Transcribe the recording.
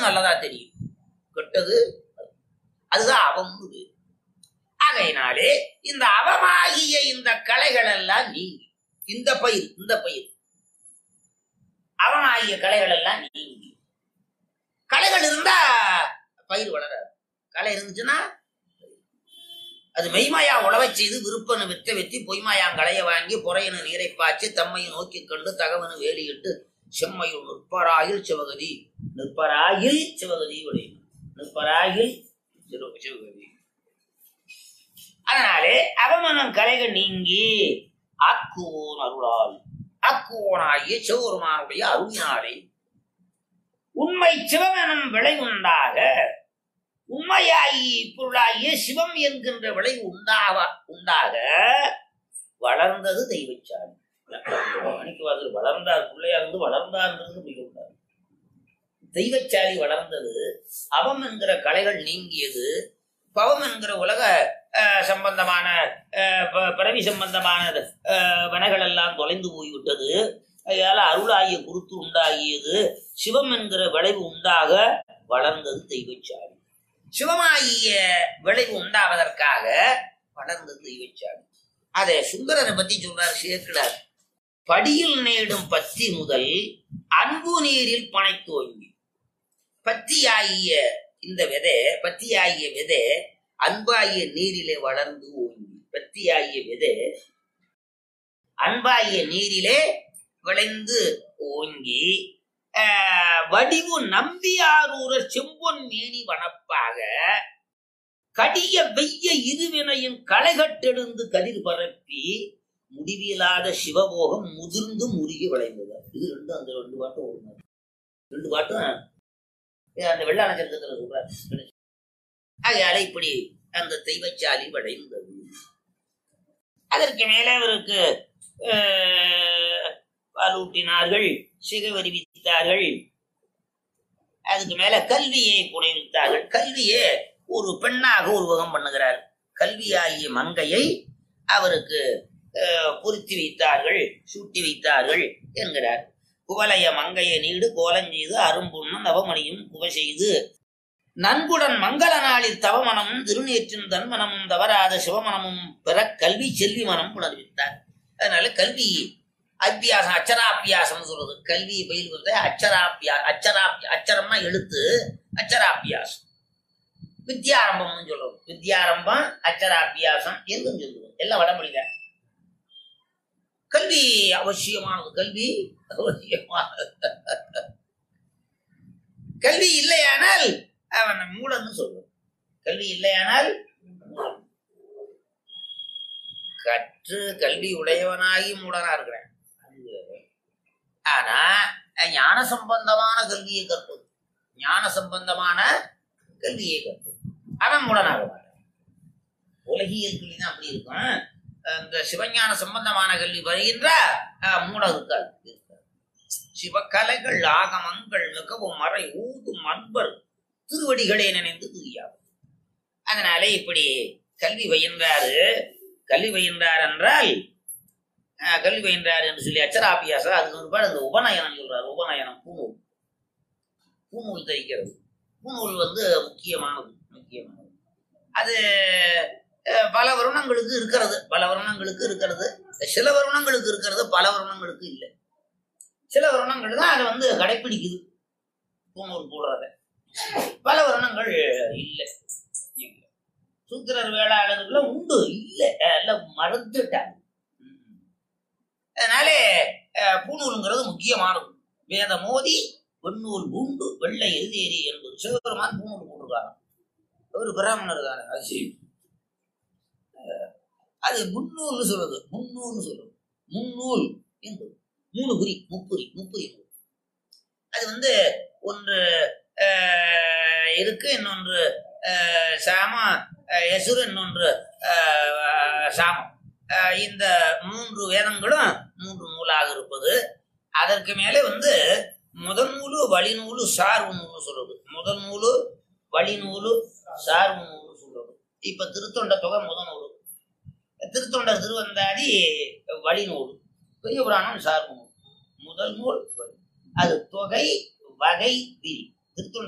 நல்லதா தெரியும் கெட்டது அதுதான் அவம்னு பேரு. ஆகையினாலே இந்த அவமாகிய இந்த கலைகள் எல்லாம் நீங்கி இந்த பயிர் இந்த பயிர் அவமாகிய கலைகள் எல்லாம் நீங்கி கலைகள் இருந்தா பயிர் வளராது கலை இருந்துச்சுன்னா அது மெய்மாயா உழவைச் செய்து விருப்பனு வித்த வெத்தி பொய்மாயாங் களைய வாங்கி பொறையனு நீரை பாய்ச்சி தம்மையை நோக்கி கண்டு தகவனு வேலியிட்டு செம்மையுள் நிற்பராயில் சிவகதி நிற்பராயில் சிவகதி உடைய நிற்பராயில் சிவ- சிவகதி அதனாலே அவமனம் கலைகள் நீங்கி ஆக்குவோன் அருளால் ஆக்குவோனாகிய சிவபெருமானுடைய அருளினாலே உண்மை சிவமெனும் விளை உண்டாக உண்மையாகி பொருளாகிய சிவம் என்கின்ற விளைவு உண்டாக உண்டாக வளர்ந்தது தெய்வச்சாமி மாணிக்கவாசர் வளர்ந்தார் பிள்ளையா இருந்து வளர்ந்தார்ன்றது மிக உண்டார் தெய்வச்சாலி வளர்ந்தது அவம் என்கிற கலைகள் நீங்கியது பவம் என்கிற உலக அஹ், சம்பந்தமான அஹ், ப- பிறவி சம்பந்தமான அஹ், வனைகள் எல்லாம் தொலைந்து போய்விட்டது அதனால அருளாகிய குருத்து உண்டாகியது சிவம் என்கிற விளைவு உண்டாக வளர்ந்தது தெய்வச்சாலி சிவமாகிய விளைவு உண்டாவதற்காக வளர்ந்தது தெய்வச்சாலி அதை சுந்தரரை பத்தி சொல்றார் சேர்க்கிறார் படியில் நேடும் பத்தி முதல் அன்பு நீரில் பனை தோங்கி பத்தியாகிய இந்த விதை பத்தியாகிய விதை அன்பாகிய நீரிலே வளர்ந்து ஓங்கி பத்தியாகிய விதை அன்பாகிய நீரிலே விளைந்து ஓங்கி ஆஹ், வடிவு நம்பியாரூரர் செம்பொன் மேனி வனப்பாக கடிய வெய்ய இருவினையின் களைகட்டெழுந்து கதிர் பரப்பி முடிவில்லாத சிவபோகம் முதிர்ந்து முருகி விளைந்தது இது ரெண்டு அந்த ரெண்டு பாட்டும் ஒரு மாதிரி. ரெண்டு பாட்டும் அஹ், அந்த வெள்ளாள சருக்கத்துல சொல்றாரு ஆகையால இப்படி அந்த தெய்வச்சாலி விளைந்தது அதற்கு மேலே அவருக்கு ஆஹ், பாலூட்டினார்கள் சிகவரி வித்தார்கள் அதுக்கு மேல கல்வியை புனைவித்தார்கள் கல்வியே ஒரு பெண்ணாக உருவகம் பண்ணுகிறார் கல்வியாகிய மங்கையை அவருக்கு அஹ், பொருத்தி வைத்தார்கள் சூட்டி வைத்தார்கள் என்கிறார் குவலய மங்கையை நீடு கோலஞ்செய்து அரும்புண்ணும் நவமணியும் குவ செய்து நன்குடன் மங்கள நாளில் தவமனமும் திருநேற்றின் தன்மனமும் தவறாத சிவமனமும் பெற கல்வி செல்வி மனம் புணர்வித்தார் அதனால கல்வி அபியாசம் அச்சராபியாசம் சொல்றது கல்வி பயில்வது அச்சராபியா அச்சராபியா அச்சரம்னா எழுத்து அச்சராபியாசம் வித்யாரம்பம்னு சொல்றோம் வித்யாரம்பம் அச்சராபியாசம் என்றும் சொல்லுவோம் எல்லாம் வடமொழியில கல்வி அவசியமானது கல்வி அவசியமானது கல்வி இல்லையானால் அவன் மூலன்னு சொல்லுவோம் கல்வி இல்லையானால் மூடன். கற்று கல்வி உடையவனாகி மூடனா இருக்கிறேன் அது வேறு. ஆனா ஞான சம்பந்தமான கல்வியை கற்பது ஞான சம்பந்தமான கல்வியை கற்பது அவன் மூடனாக மாட்டான் உலகியல் கல்வி தான் அப்படி இருக்கும் இந்த சிவஞான சம்பந்தமான கல்வி வருகின்ற அஹ், மூடம் இருக்காது இருக்காது. சிவகலைகள் ஆகமங்கள் மிகவும் மறை ஊதும் அன்பர் திருவடிகளை நினைந்து துதியாகும் அதனால இப்படி கல்வி பயின்றாரு கல்வி பயின்றார் என்றால் அஹ், கல்வி பயின்றார் என்று சொல்லி அச்சராபியாசம் அதுக்கு ஒருபாடு அந்த உபநயனம் சொல்றாரு உபநயனம் பூநூல் பூநூல் தைக்கிறது பூநூல் வந்து முக்கியமானது முக்கியமானது அது அஹ், பல வருணங்களுக்கு இருக்கிறது பல வருணங்களுக்கு இருக்கிறது சில வருணங்களுக்கு இருக்கிறது பல வருணங்களுக்கு இல்லை சில வருணங்கள் தான் அதை வந்து கடைப்பிடிக்குது பூநூல் போடுறத பல வருணங்கள் இல்லை இல்லை. சூத்திரர் வேளாளர்கள உண்டு இல்லை எல்லாம் மறந்துட்டாங்க ம். அதனாலே அஹ், பூநூலுங்கிறது முக்கியமானது வேத மோதி வெண்ணூல் பூண்டு வெள்ளை எழுதேரி என்பது சிவபெருமான் பூநூல் போட்டிருக்காங்க அவர் பிராமணர் தானே அது சரி. அஹ், அது முன்னூல்னு சொல்றது முன்னூல்னு சொல்றது முன்னூல் என்பது மூணு குறி முப்புரி முப்புரி நூல் அது வந்து ஒன்று அஹ், இருக்கு இன்னொன்று அஹ், சாம அஹ், எசுரு இன்னொன்று அஹ், சாமம் அஹ், இந்த மூன்று வேதங்களும் மூன்று நூலாக இருப்பது அதற்கு மேலே வந்து முதல் நூலு வழிநூலு சார்பு நூலு சொல்றது முதல் நூலு வழிநூலு சார்பு நூலு சொல்றது இப்ப திருத்தொண்ட தொகை முதல் நூலு திருத்தொண்டர் திருவந்தாதி வழிநூல் பெரிய புராணம் சார்பு நூல் முதல் நூல் வழி. அது தொகை வகை விரி திருத்தொண்ட